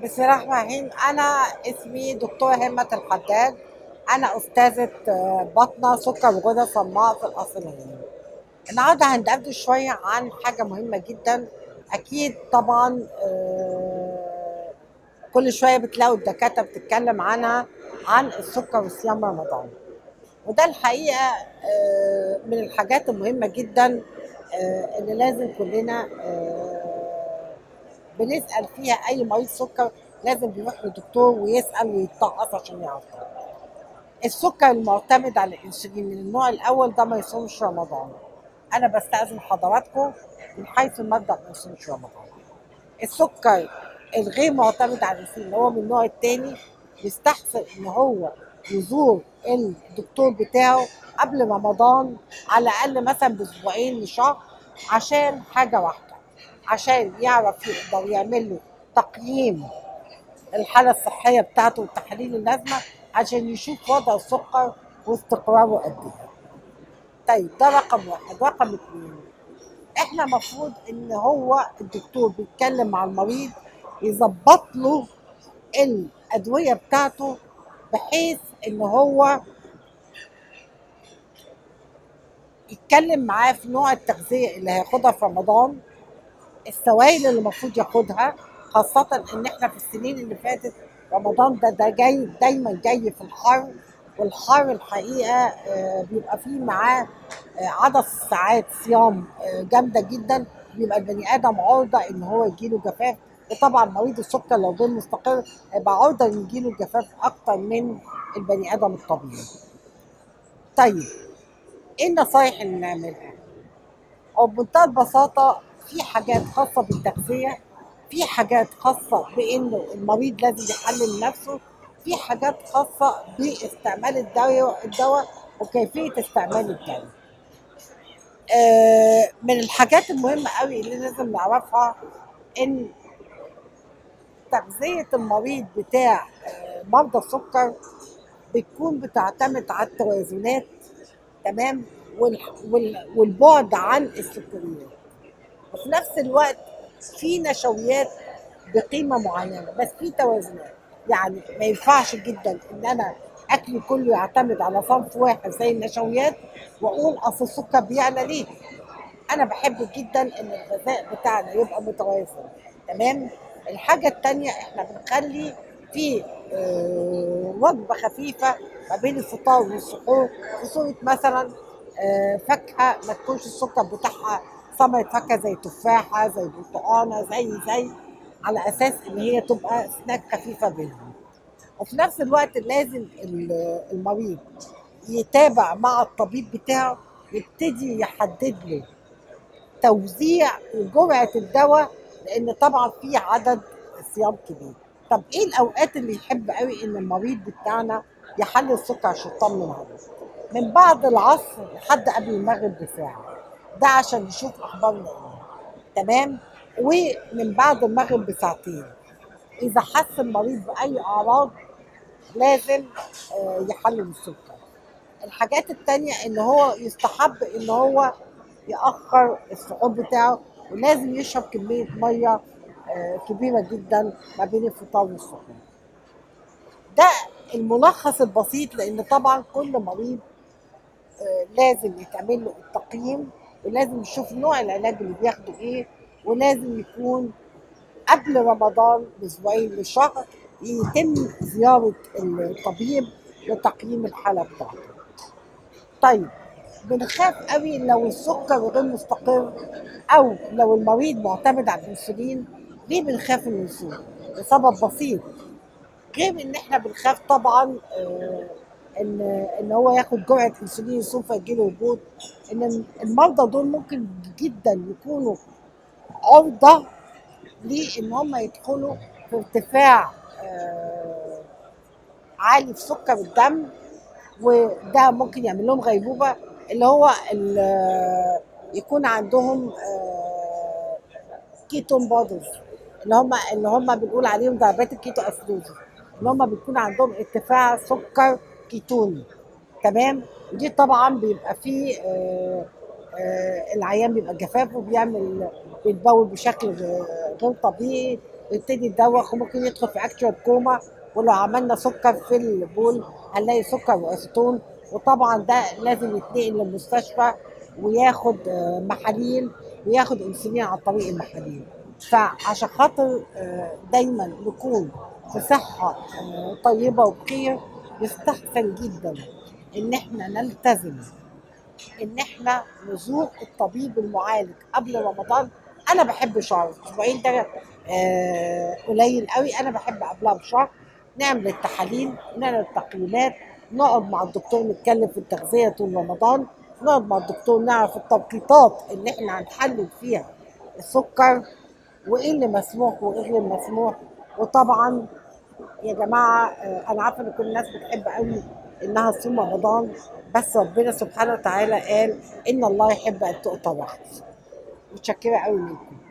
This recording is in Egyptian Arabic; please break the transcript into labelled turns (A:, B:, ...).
A: بسم الله الرحمن الرحيم أنا اسمي دكتورة همة الحداد أنا أستاذة آه، باطنة سكر وغدة صماء في القصر العيني النهاردة هندردش شوية عن حاجة مهمة جدا أكيد طبعا آه، كل شوية بتلاقوا الدكاترة بتتكلم عنها عن السكر وصيام رمضان وده الحقيقة آه، من الحاجات المهمة جدا آه، اللي لازم كلنا آه، بنسأل فيها أي مريض سكر لازم بيروح لدكتور ويسأل ويتطقص عشان يعرف السكر المعتمد على الأنسولين من النوع الأول ده ما يصومش رمضان أنا بستأذن حضراتكم من حيث المبدأ ما يصومش رمضان السكر الغير معتمد على الأنسولين اللي هو من النوع التاني يستحسن إن هو يزور الدكتور بتاعه قبل رمضان على الأقل مثلا بأسبوعين لشهر عشان حاجة واحدة عشان يعرف يقدر يعمل له تقييم الحالة الصحية بتاعته والتحاليل اللازمة عشان يشوف وضع السكر واستقراره قد ايه. طيب ده رقم واحد، رقم اتنين احنا المفروض ان هو الدكتور بيتكلم مع المريض يظبط له الأدوية بتاعته بحيث ان هو يتكلم معاه في نوع التغذية اللي هياخدها في رمضان السوائل اللي المفروض ياخدها خاصة إن إحنا في السنين اللي فاتت رمضان ده ده جاي دايما جاي في الحر والحر الحقيقة آه، بيبقى فيه معاه آه، عدد ساعات صيام آه، جامدة جدا بيبقى البني آدم عرضة إن هو يجيله جفاف وطبعا مريض السكر لو غير مستقر هيبقى عرضة إن يجيله جفاف أكتر من البني آدم الطبيعي. طيب إيه النصايح اللي نعملها؟ أو بمنتهى البساطة في حاجات خاصة بالتغذية في حاجات خاصة بإنه المريض لازم يحلل نفسه في حاجات خاصة باستعمال الدواء الدواء وكيفية استعمال الدواء آه، من الحاجات المهمة قوي اللي لازم نعرفها إن تغذية المريض بتاع آه، مرضى السكر بتكون بتعتمد على التوازنات تمام وال- وال- والبعد عن السكريات وفي نفس الوقت في نشويات بقيمه معينه بس في توازنات يعني ما ينفعش جدا ان انا اكلي كله يعتمد على صنف واحد زي النشويات واقول اصل السكر بيعلى ليه انا بحب جدا ان الغذاء بتاعنا يبقى متوازن تمام الحاجه التانية احنا بنخلي في آه، وجبه خفيفه ما بين الفطار والسحور في صوره مثلا آه، فاكهه ما تكونش السكر بتاعها ثمره فاكهه زي تفاحه زي برتقانه زي زي على اساس ان هي تبقى سناك خفيفه بينهم وفي نفس الوقت لازم ال- المريض يتابع مع الطبيب بتاعه يبتدي يحدد له توزيع وجرعه الدواء لان طبعا في عدد صيام كبير طب ايه الاوقات اللي يحب قوي ان المريض بتاعنا يحلل السكر عشان يطمن عليه من بعد العصر لحد قبل المغرب بساعه ده عشان نشوف اخبارنا ايه تمام ومن بعد المغرب بساعتين اذا حس المريض باي اعراض لازم آه، يحلل السكر الحاجات التانية ان هو يستحب ان هو يأخر السحور بتاعه ولازم يشرب كمية مية آه، كبيرة جدا ما بين الفطار والسحور ده الملخص البسيط لان طبعا كل مريض آه، لازم يتعمل له التقييم ولازم يشوف نوع العلاج اللي بياخده ايه ولازم يكون قبل رمضان باسبوعين لشهر يتم زياره الطبيب لتقييم الحاله بتاعته. طيب بنخاف قوي لو السكر غير مستقر او لو المريض معتمد على الانسولين ليه بنخاف من الانسولين؟ لسبب بسيط غير ان احنا بنخاف طبعا آه، ان ان هو ياخد جرعه انسولين يصوم فيجيله هبوط ان المرضى دول ممكن جدا يكونوا عرضه لان هم يدخلوا في ارتفاع آه، عالي في سكر الدم وده ممكن يعمل لهم غيبوبه اللي هو ال- يكون عندهم آه، كيتون بوديز اللي هم اللي هم بنقول عليهم ضربات الكيتو اسيدوزيس اللي هم بيكون عندهم ارتفاع سكر كيتوني تمام دي طبعا بيبقى فيه آه، آه، العيان بيبقى جفاف وبيعمل بيتبول بشكل غ- غير طبيعي ويبتدي يدوخ وممكن يدخل في اكتشوال كوما ولو عملنا سكر في البول هنلاقي سكر واسيتون وطبعا ده لازم يتنقل للمستشفى وياخد آه، محاليل وياخد انسولين عن طريق المحاليل فعشان خاطر آه، دايما نكون في صحة آه، طيبة وبخير يستحسن جدا ان احنا نلتزم ان احنا نزور الطبيب المعالج قبل رمضان انا بحب شهر اسبوعين ده آه، قليل قوي انا بحب قبلها بشهر نعمل التحاليل نعمل التقييمات نقعد مع الدكتور نتكلم في التغذيه طول رمضان نقعد مع الدكتور نعرف التوقيتات اللي احنا هنحلل فيها السكر وايه اللي مسموح وايه غير مسموح وطبعا يا جماعه آه، انا عارفه ان كل الناس بتحب قوي انها تصوم رمضان بس ربنا سبحانه وتعالى قال ان الله يحب ان تؤتى وحده متشكره قوي منكم